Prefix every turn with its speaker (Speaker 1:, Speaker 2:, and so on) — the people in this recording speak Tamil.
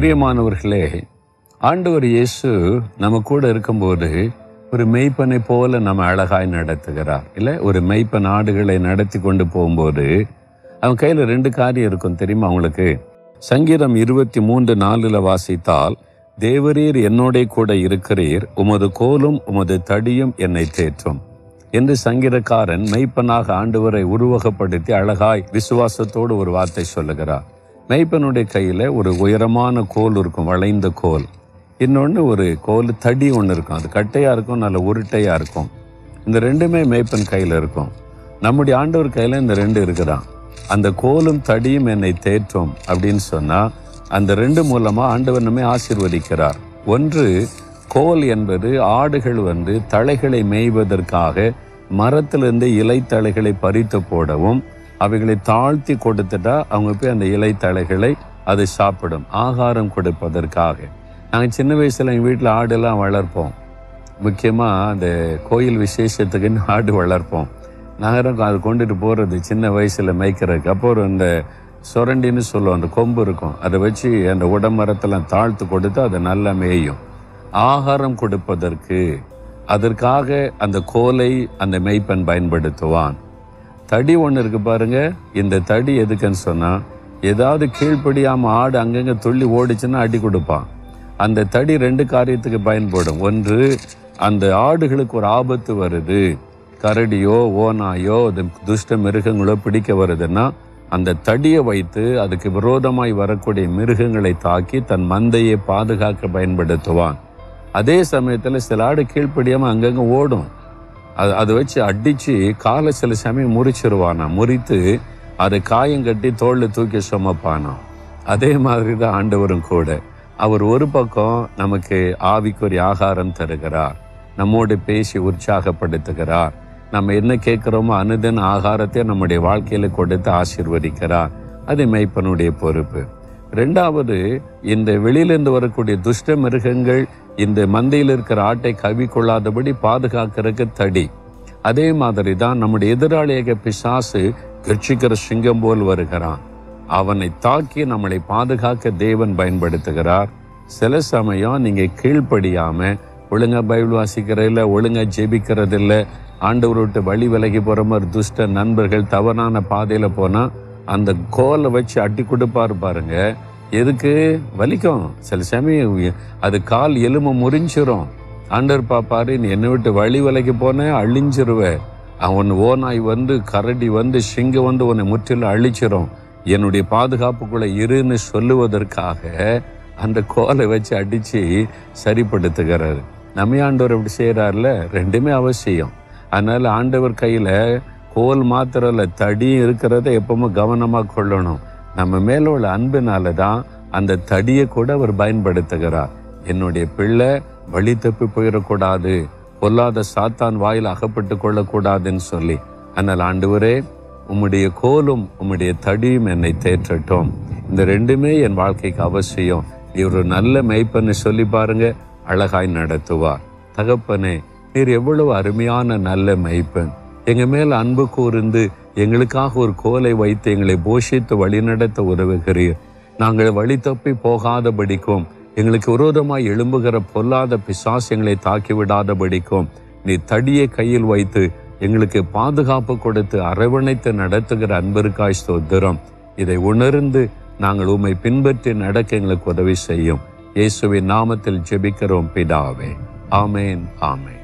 Speaker 1: பிரியமானவர்களே ஆண்டவர் இயேசு நம்ம கூட இருக்கும்போது ஒரு மெய்ப்பனை போல நம்ம அழகாய் நடத்துகிறார் இல்லை ஒரு மெய்ப்பன் ஆடுகளை நடத்தி கொண்டு போகும்போது அவன் கையில் ரெண்டு காரியம் இருக்கும் தெரியுமா அவங்களுக்கு சங்கீதம் இருபத்தி மூன்று நாலுல வாசித்தால் தேவரீர் என்னோடே கூட இருக்கிறீர் உமது கோலும் உமது தடியும் என்னை தேற்றும் என்று சங்கீதக்காரன் மெய்ப்பனாக ஆண்டவரை உருவகப்படுத்தி அழகாய் விசுவாசத்தோடு ஒரு வார்த்தை சொல்லுகிறார் மெய்ப்பனுடைய கையில ஒரு உயரமான கோல் இருக்கும் வளைந்த கோல் இன்னொன்று ஒரு கோல் தடி ஒன்று இருக்கும் அது கட்டையா இருக்கும் நல்ல உருட்டையா இருக்கும் இந்த ரெண்டுமே மெய்ப்பன் கையில இருக்கும் நம்முடைய ஆண்டவர் கையில இந்த ரெண்டு இருக்கிறான் அந்த கோலும் தடியும் என்னை தேற்றும் அப்படின்னு சொன்னா அந்த ரெண்டு மூலமா ஆண்டவர் நம்மை ஆசீர்வதிக்கிறார் ஒன்று கோல் என்பது ஆடுகள் வந்து தழைகளை மேய்வதற்காக மரத்திலிருந்து இலை தழைகளை பறித்து போடவும் அவைகளை தாழ்த்தி கொடுத்துட்டா அவங்க போய் அந்த இலை தழைகளை அது சாப்பிடும் ஆகாரம் கொடுப்பதற்காக நாங்கள் சின்ன வயசுல எங்கள் வீட்டில் ஆடெல்லாம் வளர்ப்போம் முக்கியமாக அந்த கோயில் விசேஷத்துக்குன்னு ஆடு வளர்ப்போம் நகரம் அது கொண்டுட்டு போகிறது சின்ன வயசில் மேய்க்கிறதுக்கு அப்போ ஒரு அந்த சுரண்டின்னு சொல்லுவோம் அந்த கொம்பு இருக்கும் அதை வச்சு அந்த உடமரத்தெல்லாம் தாழ்த்து கொடுத்து அதை நல்லா மேயும் ஆகாரம் கொடுப்பதற்கு அதற்காக அந்த கோலை அந்த மெய்ப்பன் பயன்படுத்துவான் தடி ஒன்று இருக்கு பாருங்க இந்த தடி எதுக்குன்னு சொன்னா ஏதாவது கீழ்ப்படியாம ஆடு அங்கங்க துள்ளி ஓடிச்சுன்னா அடி கொடுப்பான் அந்த தடி ரெண்டு காரியத்துக்கு பயன்படும் ஒன்று அந்த ஆடுகளுக்கு ஒரு ஆபத்து வருது கரடியோ ஓனாயோ அது துஷ்ட மிருகங்களோ பிடிக்க வருதுன்னா அந்த தடியை வைத்து அதுக்கு விரோதமாய் வரக்கூடிய மிருகங்களை தாக்கி தன் மந்தையை பாதுகாக்க பயன்படுத்துவான் அதே சமயத்தில் சில ஆடு கீழ்ப்படியாம அங்கங்க ஓடும் அது அதை வச்சு அடிச்சு காலை சில சமயம் முறிச்சிருவானா முறித்து அதை காயம் கட்டி தோல்ல தூக்கி சுமப்பானா அதே மாதிரி தான் ஆண்டவரும் கூட அவர் ஒரு பக்கம் நமக்கு ஆவிக்குரிய ஆகாரம் தருகிறார் நம்மோடு பேசி உற்சாகப்படுத்துகிறார் நம்ம என்ன கேட்கிறோமோ அனுதின ஆகாரத்தை நம்முடைய வாழ்க்கையில கொடுத்து ஆசீர்வதிக்கிறார் அது மெய்ப்பனுடைய பொறுப்பு ரெண்டாவது இந்த வெளியிலிருந்து வரக்கூடிய துஷ்ட மிருகங்கள் இந்த மந்தையில் இருக்கிற ஆட்டை கவி கொள்ளாதபடி பாதுகாக்கிறதுக்கு தடி அதே மாதிரி தான் நம்முடைய எதிராளியாக பிசாசு கட்சிக்கிற சிங்கம் போல் வருகிறான் அவனை தாக்கி நம்மளை பாதுகாக்க தேவன் பயன்படுத்துகிறார் சில சமயம் நீங்க கீழ்ப்படியாம ஒழுங்கா பைபிள் வாசிக்கிறதில்ல ஒழுங்கா ஜெபிக்கிறது இல்ல ஆண்டவர் விட்டு வழி விலகி போற மாதிரி துஷ்ட நண்பர்கள் தவறான பாதையில போனா அந்த கோலை வச்சு அட்டி கொடுப்பாரு பாருங்க எதுக்கு வலிக்கும் சில சமயம் அது கால் எலும்பு முறிஞ்சிரும் ஆண்டவர் பாப்பாரு நீ என்னை விட்டு வழி விலகி போன அழிஞ்சிருவ அவன் ஓநாய் வந்து கரடி வந்து சிங்கம் வந்து உன்னை முற்றிலும் அழிச்சிரும் என்னுடைய பாதுகாப்புக்குள்ள இருன்னு சொல்லுவதற்காக அந்த கோலை வச்சு அடிச்சு சரிப்படுத்துகிறாரு நம்ம ஆண்டவர் அப்படி செய்யறாருல ரெண்டுமே அவசியம் அதனால ஆண்டவர் கையில கோல் மாத்திரம் இல்ல தடியும் இருக்கிறத எப்பவுமே கவனமா கொள்ளணும் நம்ம மேல உள்ள அன்பினால தான் அந்த தடியை கூட அவர் பயன்படுத்துகிறார் என்னுடைய பிள்ளை வழி தப்பி போயிடக்கூடாது பொல்லாத சாத்தான் வாயில் அகப்பட்டு கொள்ளக்கூடாதுன்னு சொல்லி ஆனால் ஆண்டவரே உம்முடைய கோலும் உம்முடைய தடியும் என்னை தேற்றட்டும் இந்த ரெண்டுமே என் வாழ்க்கைக்கு அவசியம் நீ ஒரு நல்ல மெய்ப்பன்னு சொல்லி பாருங்க அழகாய் நடத்துவார் தகப்பனே நீர் எவ்வளவு அருமையான நல்ல மெய்ப்பன் எங்க மேல அன்பு கூர்ந்து எங்களுக்காக ஒரு கோலை வைத்து எங்களை போஷித்து வழிநடத்த உதவுகிறீர் நாங்கள் வழி தப்பி போகாதபடிக்கும் எங்களுக்கு விரோதமாய் எழும்புகிற பொல்லாத பிசாசு எங்களை தாக்கி விடாதபடிக்கும் நீ தடியை கையில் வைத்து எங்களுக்கு பாதுகாப்பு கொடுத்து அரவணைத்து நடத்துகிற அன்பிற்காய் ஸ்தோத்திரம் இதை உணர்ந்து நாங்கள் உம்மை பின்பற்றி நடக்க எங்களுக்கு உதவி செய்யும் இயேசுவின் நாமத்தில் ஜெபிக்கிறோம் பிதாவே ஆமேன் ஆமேன்